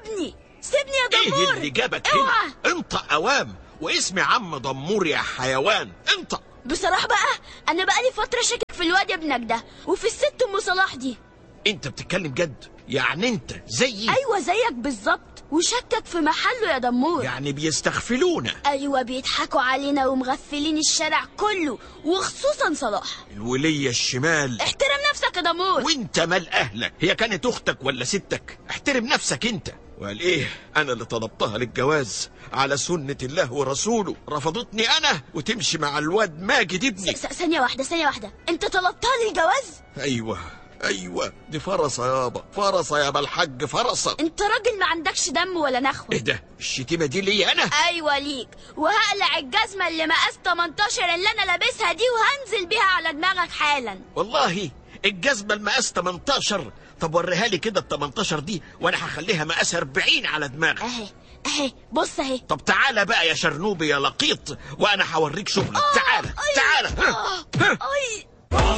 سيبني سيبني يا ايه دمور اللي جابك اوعى هنا انطق اوام واسمي عم دمور يا حيوان انطق بصراحة بقى أنا بقالي فترة شاكك في الواد ابنك ده وفي الست أم صلاح دي انت بتتكلم جد يعني انت زيي أيوة زيك بالظبط وشكك في محله يا دمور يعني بيستغفلونا أيوة بيضحكوا علينا ومغفلين الشارع كله وخصوصا صلاح الولية الشمال احترم نفسك يا دمور وانت مال اهلك هي كانت اختك ولا ستك احترم نفسك انت وقال ايه انا اللي طلبتها للجواز على سنة الله ورسوله رفضتني انا وتمشي مع الواد ماجد ابني س- س- ثانية واحدة ثانية واحدة أنت طلبتها لي الجواز ايوه ايوه دي فرصة يابا فرصة يابا الحاج فرصة أنت راجل ما عندكش دم ولا نخوة ايه ده الشتيمة دي ليا انا ايوه ليك وهقلع الجزمه اللي مقاس 18 اللي انا لابسها دي وهنزل بيها على دماغك حالا والله الجزمة المقاس 18 طب وريها لي كده ال 18 دي وانا هخليها مقاس 40 على دماغك اهي اهي بص اهي طب تعالى بقى يا شرنوبي يا لقيط وانا هوريك شغلك تعالى تعالى ها ها اي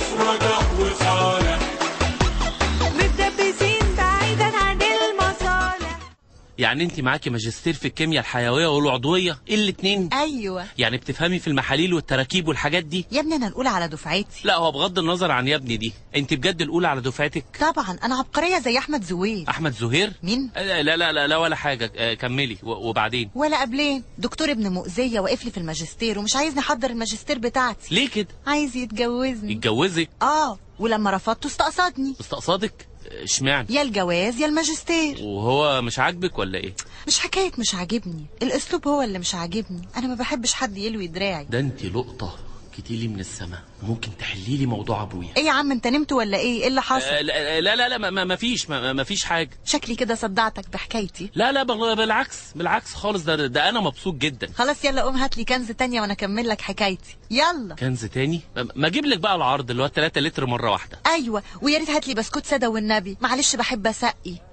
متدبسين بعيدا عن المصالح يعني انت معاكي ماجستير في الكيمياء الحيويه والعضويه الاتنين ايوه يعني بتفهمي في المحاليل والتراكيب والحاجات دي يا ابني انا الاولى على دفعتي لا هو بغض النظر عن يا ابني دي انت بجد الاولى على دفعتك طبعا انا عبقريه زي احمد زويل احمد زهير مين؟ لا لا لا, لا ولا حاجه آه، كملي و- وبعدين ولا قبلين دكتور ابن مؤذيه واقف لي في الماجستير ومش عايزني احضر الماجستير بتاعتي ليه كده عايز يتجوزني يتجوزك اه ولما رفضته استقصدني استقصادك آه، اشمعنى يا الجواز يا الماجستير وهو مش عاجبك ولا ايه مش حكايه مش عاجبني الاسلوب هو اللي مش عاجبني انا ما بحبش حد يلوي دراعي ده انت لقطه جيتيلي من السماء ممكن تحلي لي موضوع ابويا ايه يا عم انت نمت ولا ايه ايه اللي آه، حصل لا لا لا, لا ما- ما ما فيش ما, ما فيش حاجه شكلي كده صدعتك بحكايتي لا لا بل- بالعكس بالعكس خالص ده ده انا مبسوط جدا خلاص يلا قوم هات لي كنز تانية وانا اكمل لك حكايتي يلا كنز تاني ما- ما اجيب لك بقى العرض اللي هو 3 لتر مره واحده ايوه ويا ريت هات لي بسكوت ساده والنبي معلش بحب اسقي